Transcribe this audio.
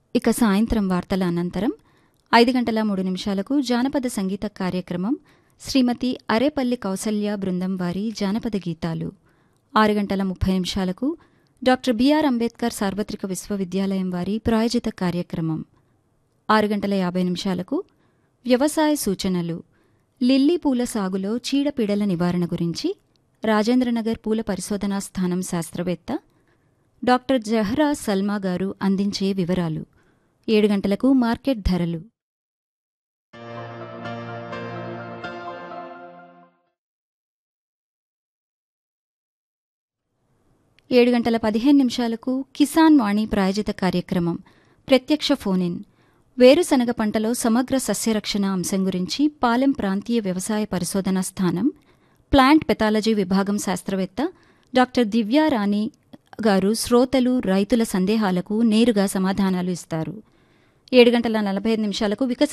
ఇక సాయంత్రం వార్తల అనంతరం ఐదు గంటల మూడు నిమిషాలకు జానపద సంగీత కార్యక్రమం శ్రీమతి అరేపల్లి కౌసల్య బృందం వారి జానపద గీతాలు ఆరు గంటల ముప్పై నిమిషాలకు డాక్టర్ బిఆర్ అంబేద్కర్ సార్వత్రిక విశ్వవిద్యాలయం వారి ప్రాయోజిత కార్యక్రమం ఆరు గంటల యాభై నిమిషాలకు వ్యవసాయ సూచనలు లిల్లీ పూల సాగులో చీడపీడల నివారణ గురించి రాజేంద్రనగర్ పూల పరిశోధనా స్థానం శాస్త్రవేత్త డాక్టర్ జహ్రా సల్మా గారు అందించే వివరాలు ఏడు గంటలకు మార్కెట్ ధరలు ఏడు గంటల పదిహేను నిమిషాలకు కిసాన్ వాణి ప్రాయోజిత కార్యక్రమం ప్రత్యక్ష ఫోనిన్ వేరుశనగ పంటలో సమగ్ర సస్యరక్షణ అంశం గురించి పాలెం ప్రాంతీయ వ్యవసాయ పరిశోధనా స్థానం ప్లాంట్ పెథాలజీ విభాగం శాస్త్రవేత్త డాక్టర్ దివ్యారాణి గారు శ్రోతలు రైతుల సందేహాలకు నేరుగా సమాధానాలు ఇస్తారు ఏడు గంటల నలభై ఐదు నిమిషాలకు వికసి